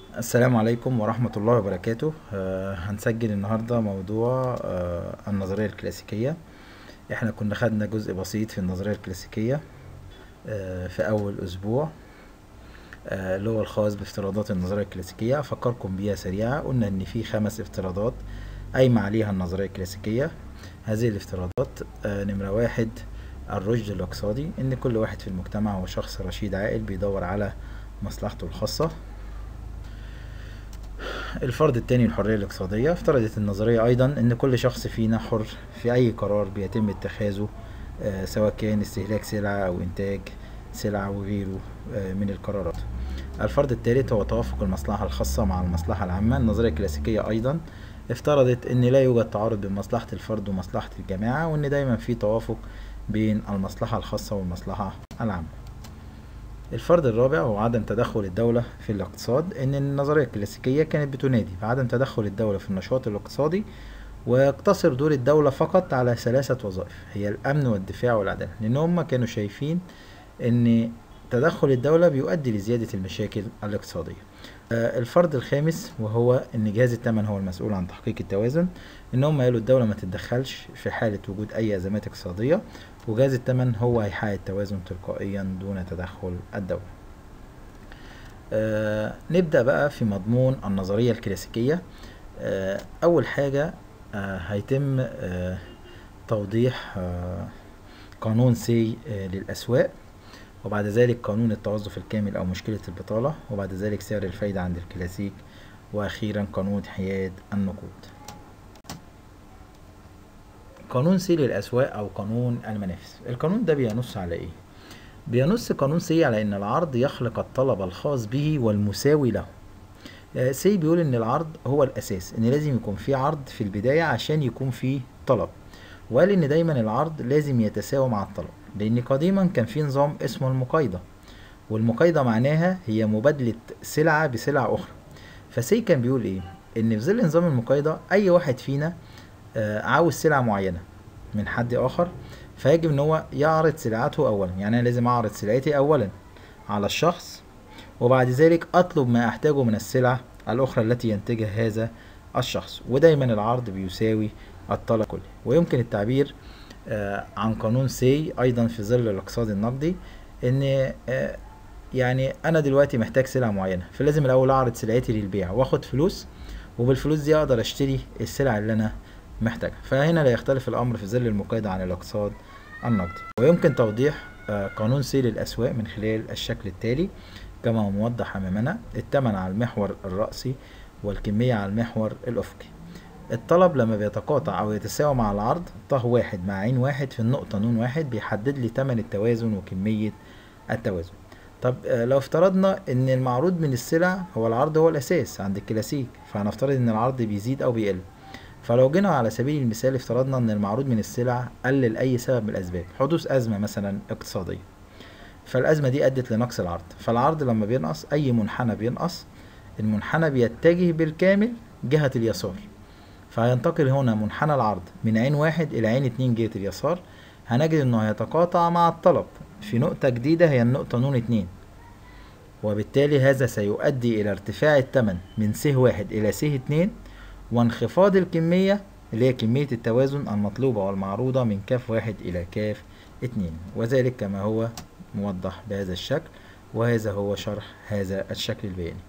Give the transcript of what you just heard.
السلام عليكم ورحمة الله وبركاته آه، هنسجل النهاردة موضوع آه، النظرية الكلاسيكية احنا كنا خدنا جزء بسيط في النظرية الكلاسيكية آه، في أول أسبوع آه، اللي هو الخاص بافتراضات النظرية الكلاسيكية أفكركم بيها سريعة قلنا إن في خمس افتراضات قايمة عليها النظرية الكلاسيكية هذه الافتراضات آه، نمرة واحد الرشد الاقتصادي إن كل واحد في المجتمع هو شخص رشيد عاقل بيدور على مصلحته الخاصة الفرض التاني الحرية الاقتصادية افترضت النظرية أيضا أن كل شخص فينا حر في أي قرار بيتم اتخاذه آه، سواء كان استهلاك سلعة أو إنتاج سلعة وغيره آه، من القرارات الفرض الثالث هو توافق المصلحة الخاصة مع المصلحة العامة النظرية الكلاسيكية أيضا افترضت أن لا يوجد تعارض بين مصلحة الفرد ومصلحة الجماعة وأن دايما في توافق بين المصلحة الخاصة والمصلحة العامة الفرض الرابع هو عدم تدخل الدولة في الاقتصاد إن النظرية الكلاسيكية كانت بتنادي بعدم تدخل الدولة في النشاط الاقتصادي ويقتصر دور الدولة فقط على ثلاثة وظائف هي الأمن والدفاع والعدالة لأن هم كانوا شايفين إن تدخل الدولة بيؤدي لزيادة المشاكل الاقتصادية آه، الفرض الخامس وهو ان جهاز الثمن هو المسؤول عن تحقيق التوازن ان هم قالوا الدوله ما تتدخلش في حاله وجود اي ازمات اقتصاديه وجهاز الثمن هو هيحقق التوازن تلقائيا دون تدخل الدوله آه نبدا بقى في مضمون النظريه الكلاسيكيه آه اول حاجه آه هيتم آه توضيح آه قانون سي آه للاسواق وبعد ذلك قانون التوظف الكامل أو مشكلة البطالة وبعد ذلك سعر الفايدة عند الكلاسيك وأخيرا قانون حياد النقود قانون سي للأسواق أو قانون المنافس القانون ده بينص على إيه؟ بينص قانون سي على إن العرض يخلق الطلب الخاص به والمساوي له آه، سي بيقول إن العرض هو الأساس إن لازم يكون في عرض في البداية عشان يكون في طلب وقال إن دايما العرض لازم يتساوى مع الطلب لأن قديما كان في نظام اسمه المقايضة والمقايضة معناها هي مبادلة سلعة بسلعة أخرى فسي كان بيقول إيه؟ إن في ظل نظام المقايضة أي واحد فينا آه، عاوز سلعة معينة من حد آخر فيجب إن هو يعرض سلعته أولا يعني أنا لازم أعرض سلعتي أولا على الشخص وبعد ذلك أطلب ما أحتاجه من السلع الأخرى التي ينتجها هذا الشخص ودايما العرض بيساوي الطلب كله ويمكن التعبير آه، عن قانون سي ايضا في ظل الاقتصاد النقدي ان آه، يعني انا دلوقتي محتاج سلعه معينه فلازم الاول اعرض سلعتي للبيع واخد فلوس وبالفلوس دي اقدر اشتري السلع اللي انا محتاجها فهنا لا يختلف الامر في ظل المقايضه عن الاقتصاد النقدي ويمكن توضيح آه، قانون سي للاسواق من خلال الشكل التالي كما هو موضح امامنا الثمن على المحور الرأسي والكمية على المحور الأفقي الطلب لما بيتقاطع أو يتساوى مع العرض طه واحد مع عين واحد في النقطة نون واحد بيحدد لي تمن التوازن وكمية التوازن طب آه، لو افترضنا ان المعروض من السلع هو العرض هو الاساس عند الكلاسيك فهنفترض ان العرض بيزيد او بيقل فلو جينا على سبيل المثال افترضنا ان المعروض من السلع قل لأي سبب من الاسباب حدوث ازمة مثلا اقتصادية فالازمة دي ادت لنقص العرض فالعرض لما بينقص اي منحنى بينقص المنحنى بيتجه بالكامل جهة اليسار فهينتقل هنا منحنى العرض من عين واحد إلى عين اتنين جهة اليسار هنجد إنه هيتقاطع مع الطلب في نقطة جديدة هي النقطة نون اتنين وبالتالي هذا سيؤدي إلى ارتفاع الثمن من س واحد إلى س اتنين وانخفاض الكمية اللي هي كمية التوازن المطلوبة والمعروضة من كاف واحد إلى كاف اتنين وذلك كما هو موضح بهذا الشكل وهذا هو شرح هذا الشكل البياني